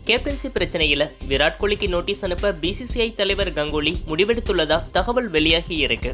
captaincy பிரச்சனையில விராட் கோலிக்கு notice அனுப்ப பிசிசிஐ தலைவர் கங்குலி முடிவெடுத்துள்ளதா தகவல் வெளியாகி இருக்கு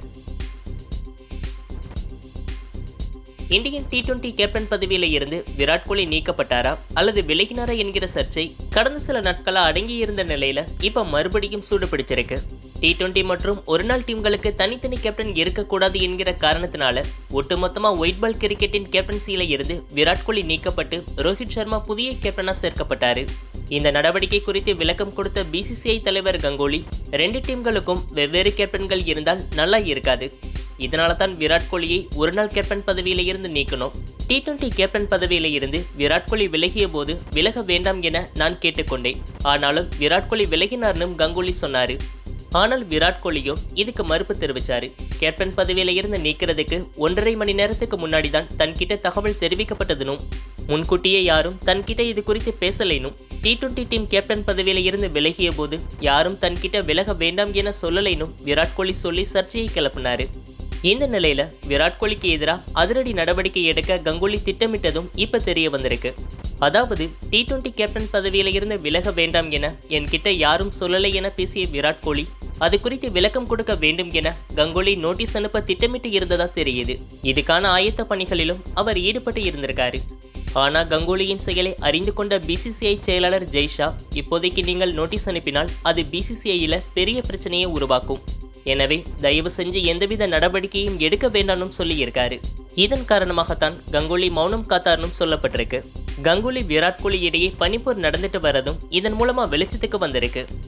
இந்தியன் டி டுவெண்டி கேப்டன் பதவியில இருந்து விராட் கோலி நீக்கப்பட்டாரா அல்லது விலகினாரா என்கிற சர்ச்சை கடந்த சில நாட்களா அடங்கி இருந்த நிலையில இப்ப மறுபடியும் சூடு பிடிச்சிருக்கு டி டுவெண்டி மற்றும் ஒருநாள் டீம்களுக்கு தனித்தனி கேப்டன் இருக்கக்கூடாது என்கிற காரணத்தினால ஒட்டுமொத்தமா ஒயிட் பால் கிரிக்கெட்டின் கேப்டன்சியில இருந்து விராட் கோலி நீக்கப்பட்டு ரோஹித் சர்மா புதிய கேப்டனா சேர்க்கப்பட்டாரு இந்த நடவடிக்கை குறித்து விளக்கம் கொடுத்த பிசிசிஐ தலைவர் கங்குலி ரெண்டு டீம்களுக்கும் வெவ்வேறு கேப்டன்கள் இருந்தால் நல்லா இருக்காது இதனால தான் விராட் கோலியை ஒருநாள் கேப்டன் பதவியில இருந்து நீக்கணும் டி டுவெண்டி கேப்டன் பதவியில இருந்து விராட் கோலி விலகிய போது விலக வேண்டாம் என நான் கேட்டுக்கொண்டேன் ஆனாலும் விராட் கோலி விலகினார்னு கங்குலி சொன்னாரு ஆனால் விராட் கோலியும் இதுக்கு மறுப்பு தெரிவிச்சாரு கேப்டன் பதவியில இருந்து நீக்கிறதுக்கு ஒன்றரை மணி நேரத்துக்கு முன்னாடி தான் தன்கிட்ட தகவல் தெரிவிக்கப்பட்டதுனும் முன்கூட்டியே யாரும் தன்கிட்ட இது குறித்து பேசலைனும் டி டுவெண்டி டீம் கேப்டன் பதவியில இருந்து விலகிய போது யாரும் தன்கிட்ட விலக வேண்டாம் என சொல்லலைனும் விராட் கோலி சொல்லி சர்ச்சையை கிளப்பினாரு இந்த நிலையில விராட் கோலிக்கு எதிராக அதிரடி நடவடிக்கை எடுக்க கங்குலி திட்டமிட்டதும் இப்ப தெரிய வந்திருக்கு அதாவது டி டுவெண்டி கேப்டன் பதவியில இருந்து விலக வேண்டாம் என என்கிட்ட யாரும் சொல்லலை என பேசிய விராட் கோலி அது குறித்து விளக்கம் கொடுக்க வேண்டும் என கங்குலி நோட்டீஸ் அனுப்ப திட்டமிட்டு இருந்ததா தெரியுது இதுக்கான ஆயத்த பணிகளிலும் அவர் ஈடுபட்டு இருந்திருக்காரு ஆனா கங்குலியின் செயலை அறிந்து கொண்ட பிசிசிஐ செயலாளர் ஜெய்ஷா இப்போதைக்கு நீங்கள் நோட்டீஸ் அனுப்பினால் அது பிசிசிஐல பெரிய பிரச்சனையை உருவாக்கும் எனவே தயவு செஞ்சு எந்தவித நடவடிக்கையும் எடுக்க வேண்டாம்னு சொல்லியிருக்காரு இதன் காரணமாகத்தான் கங்குலி மௌனம் காத்தார்னும் சொல்லப்பட்டிருக்கு கங்குலி விராட் கோலி இடையே பனிப்போர் நடந்துட்டு வரதும் இதன் மூலமா வெளிச்சத்துக்கு வந்திருக்கு